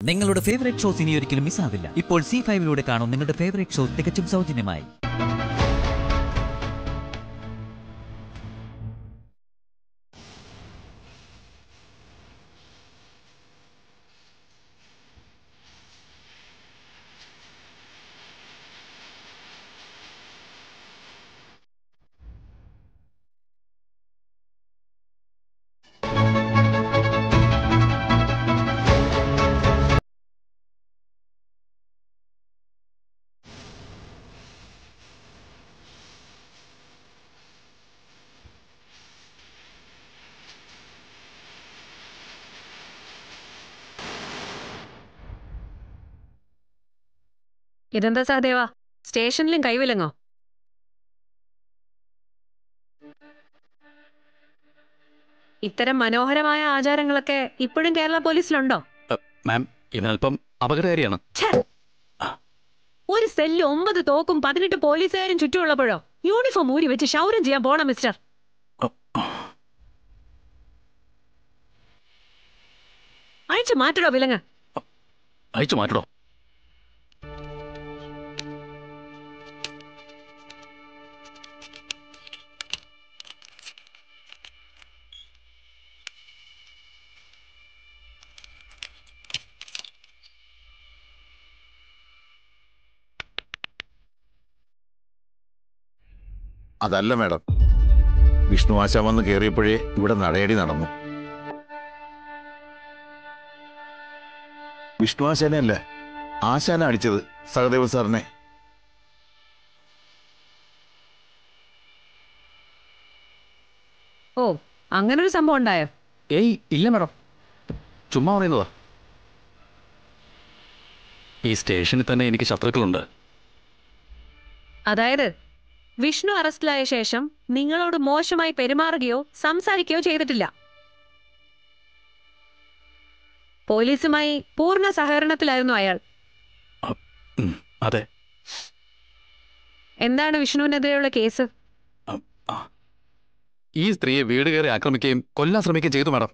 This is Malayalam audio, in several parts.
നിങ്ങളുടെ ഫേവറേറ്റ് ഷോസ് ഇനി ഒരിക്കലും മിസ്സാവില്ല ഇപ്പോൾ സി ഫൈവിലൂടെ കാണും നിങ്ങളുടെ ഫേവറേറ്റ് ഷോ തികച്ചും സൗജന്യമായി ഇതെന്താ സഹദേവ സ്റ്റേഷനിലും കൈവിലങ്ങോ ഇത്തരം മനോഹരമായ ആചാരങ്ങളൊക്കെ ഇപ്പോഴും കേരള പോലീസിലുണ്ടോ മാം ഇതിനല്പം അപകടകാരിയാണ് ഛെ! ഒരു സെല്ല് ഒമ്പത് തോക്കും പതിനെട്ട് പോലീസുകാരും ചുറ്റുമുള്ളപ്പോഴോ യൂണിഫോം ഊരി വെച്ച് ക്ഷൗരം ചെയ്യാൻ പോണം മിസ്റ്റർ അഴിച്ചു മാറ്റടോ വിലങ്ങ് അയച്ചു മാറ്റടോ അതല്ല മാഡം വിഷ്ണു ആശാൻ വന്ന് കയറിയപ്പോഴേ ഇവിടെ നടയടി നടന്നു വിഷ്ണു ആശാനെ അല്ല ആശാന അടിച്ചത് സഹദേവ സാറിനെ ഓ അങ്ങനൊരു സംഭവം ഉണ്ടായോ ഏയ് ഇല്ല മാഡം ചുമ്മാ പറയുന്നതാ ഈ സ്റ്റേഷനിൽ തന്നെ എനിക്ക് ശത്രുക്കളുണ്ട് അതായത് വിഷ്ണു അറസ്റ്റിലായ ശേഷം നിങ്ങളോട് മോശമായി പെരുമാറുകയോ സംസാരിക്കുകയോ ചെയ്തിട്ടില്ല പോലീസുമായി പൂർണ്ണ സഹകരണത്തിലായിരുന്നു അയാൾ ഉം, അതെ എന്താണ് വിഷ്ണുവിനെതിരെയുള്ള കേസ് അ- ആ. ഈ സ്ത്രീയെ വീട് കയറി ആക്രമിക്കുകയും കൊല്ലാൻ ശ്രമിക്കുകയും ചെയ്തു മാഡം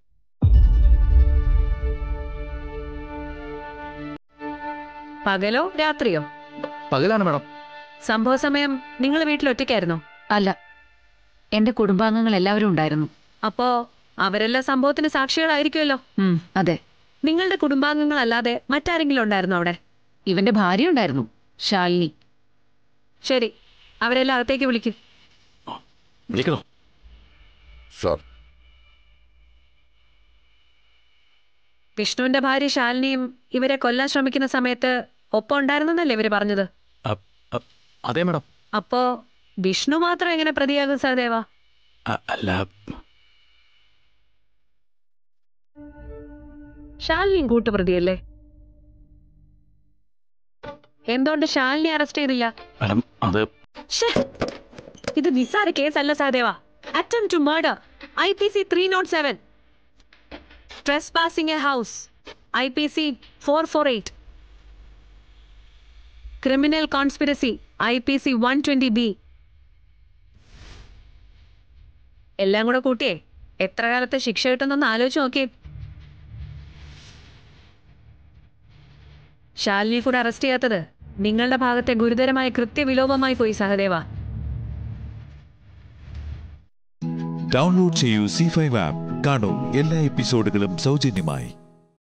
പകലോ രാത്രിയോ പകലാണ് മാഡം സംഭവ സമയം നിങ്ങൾ വീട്ടിൽ ഒറ്റയ്ക്കായിരുന്നോ അല്ല എന്റെ കുടുംബാംഗങ്ങൾ എല്ലാവരും ഉണ്ടായിരുന്നു അപ്പോ അവരെല്ലാം സംഭവത്തിന് സാക്ഷികളായിരിക്കുമല്ലോ ഉം, അതെ നിങ്ങളുടെ കുടുംബാംഗങ്ങളല്ലാതെ മറ്റാരെങ്കിലും ഉണ്ടായിരുന്നോ അവിടെ ഇവന്റെ ഭാര്യ ഉണ്ടായിരുന്നു ശാലിനി ശരി അവരെല്ലാം അകത്തേക്ക് വിളിക്കും വിളിക്കണോ സാർ വിഷ്ണുവിന്റെ ഭാര്യ ശാലിനിയും ഇവരെ കൊല്ലാൻ ശ്രമിക്കുന്ന സമയത്ത് ഒപ്പം ഉണ്ടായിരുന്നെന്നല്ലേ ഇവര് പറഞ്ഞത് അ- അ- അതെ മാഡം അപ്പോ വിഷ്ണു മാത്രം എങ്ങനെ പ്രതിയാകും സഹദേവ അ- അല്ല ശാലിനിയും കൂട്ടുപ്രതിയല്ലേ എന്തുകൊണ്ട് ശാലിനി അറസ്റ്റ് ചെയ്തില്ല മാഡം അത് ശ്ശേ! ഇത് നിസ്സാര കേസല്ല Sahadeva attempt to murder I P C three nought seven trespassing a house I P C four four eight criminal conspiracy I P C one twenty B എല്ലാം കൂടെ കൂട്ടിയേ എത്ര കാലത്തെ ശിക്ഷ കിട്ടുന്നൊന്ന് ആലോചിച്ച് നോക്കിയേ ശാലിനി കൂടെ അറസ്റ്റ് ചെയ്യാത്തത് നിങ്ങളുടെ ഭാഗത്തെ ഗുരുതരമായ കൃത്യവിലോപമായി പോയി സഹദേവ ഡൗൺലോഡ് ചെയ്യൂ സി ഫൈവ് ആപ്പ് കാണൂ എല്ലാ എപ്പിസോഡുകളും സൗജന്യമായി